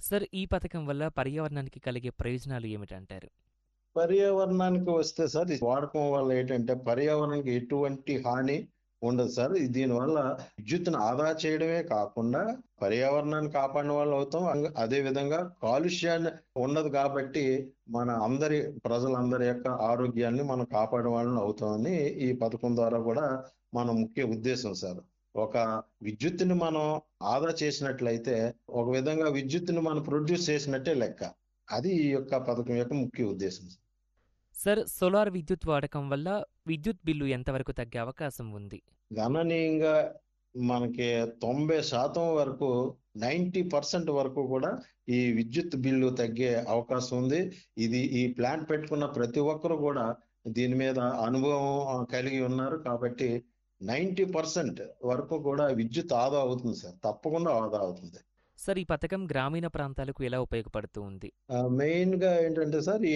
sir ఈ పథకం వల్ల పర్యావరణానికి కలిగే ప్రయోజనాలు ఏమిటంటారు పర్యావరణానికి వస్తే సార్ ఈ వాడకం వల్ల ఏంటంటే పర్యావరణానికి ఎటువంటి హాని ఉండదు సార్ ఇది దీనివల్ల విద్యుత్తును ఆదా చేయడమే కాకుండా పర్యావరణాన్ని కాపాడిన వాళ్ళు అవుతాం అంగ- అదే విధంగా కాలుష్యాన్ని ఉండదు కాబట్టి మన అందరి ప్రజలందరి యొక్క ఆరోగ్యాన్ని మనం కాపాడే వాళ్ళని అవుతామని ఈ పథకం ద్వారా కూడా మన ముఖ్య ఉద్దేశం సార్ ఒక విద్యుత్తుని మనం ఆదా చేసినట్లయితే ఒక విధంగా విద్యుత్తుని మనం ప్రొడ్యూస్ చేసినట్టే లెక్క అది ఈ యొక్క పథకం యొక్క ముఖ్య ఉద్దేశం సార్ సోలార్ విద్యుత్ వాడకం వల్ల విద్యుత్ బిల్లు ఎంతవరకు తగ్గే అవకాశం ఉంది గణనీయంగా మనకి తొంభై శాతం వరకు నైంటీ పర్సెంట్ వరకు కూడా ఈ విద్యుత్ బిల్లు తగ్గే అవకాశం ఉంది ఇది ఈ ప్లాంట్ పెట్టుకున్న ప్రతి ఒక్కరు కూడా దీని మీద అనుభవం ఆ, కలిగి ఉన్నారు కాబట్టి నైంటీ పర్సెంట్ వరకు కూడా విద్యుత్ ఆదా అవుతుంది సార్ తప్పకుండా ఆదా అవుతుంది సార్ ఈ పథకం గ్రామీణ ప్రాంతాలకు ఎలా ఉపయోగపడుతూ ఉంది మెయిన్ గా ఏంటంటే సార్ ఈ